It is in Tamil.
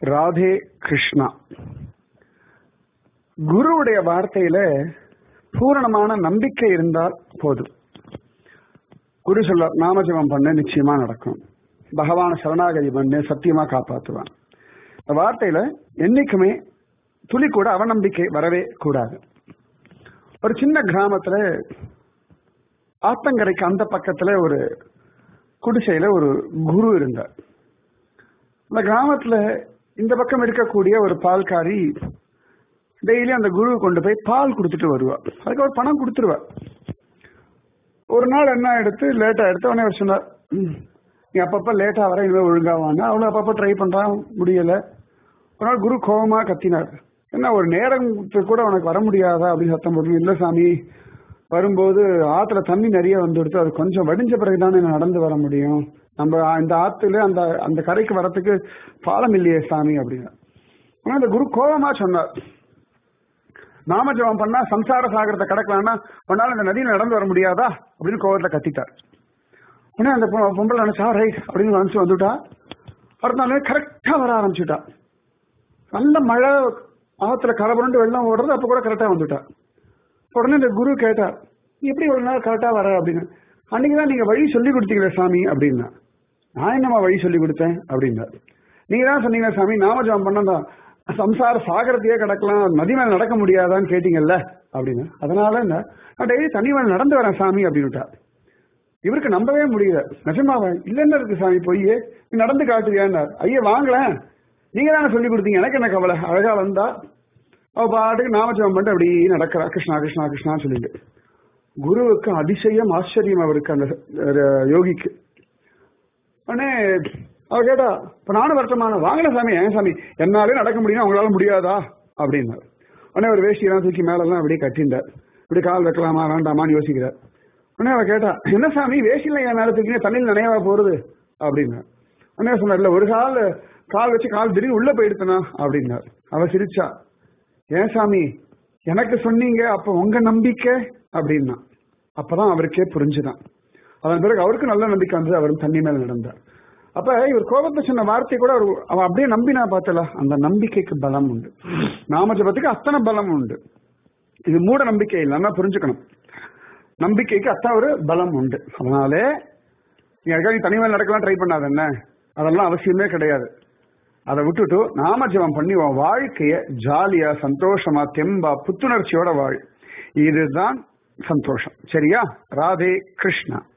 ராதே கிருஷ்ணா குருவுடைய வார்த்தையில பூரணமான நம்பிக்கை இருந்தால் போதும் குரு சொல்ல நாமஜபம் பண்ண நிச்சயமா நடக்கும் பகவான சரணாகதி பண்ணு சத்தியமா காப்பாத்துவான் இந்த வார்த்தையில என்னைக்குமே துளி கூட அவநம்பிக்கை வரவே கூடாது ஒரு சின்ன கிராமத்துல ஆத்தங்கரைக்கு அந்த பக்கத்துல ஒரு குடிசையில ஒரு குரு இருந்தார் அந்த கிராமத்துல இந்த பக்கம் இருக்கக்கூடிய ஒரு பால்காரி டெய்லி அந்த குரு கொண்டு போய் பால் கொடுத்துட்டு வருவா அதுக்கு ஒரு பணம் கொடுத்துருவா ஒரு நாள் என்ன எடுத்து லேட்டா எடுத்து உடனே அவர் சொன்னார் "ம், நீ அப்பப்ப லேட்டா வர இனிமே ஒழுங்காவாங்க அவளும் அப்பப்ப ட்ரை பண்றான் முடியல ஒரு நாள் குரு கோபமா கத்தினார் என்ன ஒரு நேரத்துக்கு கூட உனக்கு வர முடியாதா அப்படின்னு சத்தம் போட்டு இல்ல சாமி வரும்போது ஆத்துல தண்ணி நிறைய வந்துடுத்து அது கொஞ்சம் வடிஞ்ச பிறகுதானே நான் நடந்து வர முடியும் நம்ம இந்த ஆத்துல அந்த அந்த கரைக்கு வரத்துக்கு பாலம் இல்லையே சாமி அப்படின்னு ஆனா அந்த குரு கோபமா சொன்னார் நாம ஜெபம் பண்ணா சம்சார சாகரத்தை கடக்கலாம்னா உன்னால இந்த நதியில நடந்து வர முடியாதா அப்படின்னு கோவத்துல கத்திட்டார் உடனே அந்த பொ- பொம்பளை நினைச்சா ரைட் அப்படின்னு நினைச்சு வந்துட்டா அடுத்த நாள் கரெக்டா வர ஆரம்பிச்சுட்டா நல்ல மழை ஆத்துல கரபுரண்டு வெள்ளம் ஓடுறது அப்ப கூட கரெக்டா வந்துட்டா உடனே இந்த குரு கேட்டார் "நீ எப்படி ஒரு நாள் கரெக்டா வர அப்படின்னு அன்னைக்குதான் நீங்க வழி சொல்லி கொடுத்தீங்களே சாமி அப்படின்னா நான் என்னம்மா வழி சொல்லி கொடுத்தேன் அப்படின்னாரு நீங்க தான் சொன்னீங்க சாமி நாம ஜெபம் பண்ணா சம்சார சாகரத்தையே கிடக்கலாம் நதி மேல நடக்க முடியாதான்னு கேட்டீங்கல்ல அப்படின்னு அதனால என்ன நான் டெய்லி தண்ணி மேல நடந்து வரேன் சாமி அப்படின்னுட்டா இவருக்கு நம்பவே முடியல நிஜமாவா இல்லைன்னு இருக்கு சாமி பொய் நீ நடந்து காட்டுவியான்னார் ஐயா வாங்கலேன் நீங்க தானே சொல்லி கொடுத்தீங்க எனக்கு என்ன கவலை அழகா வந்தா அவ பாட்டுக்கு நாமஜபம் பண்ணிட்டு அப்படி நடக்கிறா கிருஷ்ணா கிருஷ்ணா கிருஷ்ணான்னு சொல்லிட்டு குருவுக்கு அதிசயம் ஆச்சரியம் அவருக்கு அந்த அஹ், யோகிக்கு உடனே அவ கேட்டா இப்ப நானும் வருத்தமான வாங்கல சாமி ஏன் சாமி என்னாலே நடக்க முடியும் உங்களால முடியாதா அப்படின்னாரு உடனே ஒரு வேஷ்டியெல்லாம் தூக்கி மேலெல்லாம் அப்படியே கட்டிண்டார் இப்படி கால் வைக்கலாமா வேண்டாமான்னு யோசிக்கிறார் உடனே அவ கேட்டா என்ன சாமி வேஷ்டில என் மேல தூக்கி தண்ணியில் நினைவா போறது அப்படின்னா உடனே சொன்னார் இல்ல ஒரு கால் கால் வச்சு கால் திடீர்னு உள்ள போயிடுத்துனா அப்படின்னார் அவ சிரிச்சா ஏன் சாமி எனக்கு சொன்னீங்க அப்ப உங்க நம்பிக்கை அப்படின்னா அப்பதான் அவருக்கே புரிஞ்சுதான் அதன் பிறகு அவருக்கு நல்ல நம்பிக்கை வந்தது அவரும் தண்ணி மேல நடந்தார் அப்ப இவர் கோபத்தை சொன்ன வார்த்தை கூட அவர் அவன் அப்படியே நம்பினா பார்த்தல அந்த நம்பிக்கைக்கு பலம் உண்டு நாமஜபத்துக்கு அத்தனை பலம் உண்டு இது மூட நம்பிக்கை இல்லைன்னா புரிஞ்சுக்கணும் நம்பிக்கைக்கு அத்தனை ஒரு பலம் உண்டு அதனாலே நீ அதுக்காக நீ தனிமையில் நடக்கலாம் ட்ரை பண்ணாத என்ன அதெல்லாம் அவசியமே கிடையாது அதை விட்டுட்டு நாம ஜெபம் பண்ணி உன் வாழ்க்கைய ஜாலியா சந்தோஷமா தெம்பா புத்துணர்ச்சியோட வாழ் இதுதான் சந்தோஷம் சரியா ராதே கிருஷ்ணா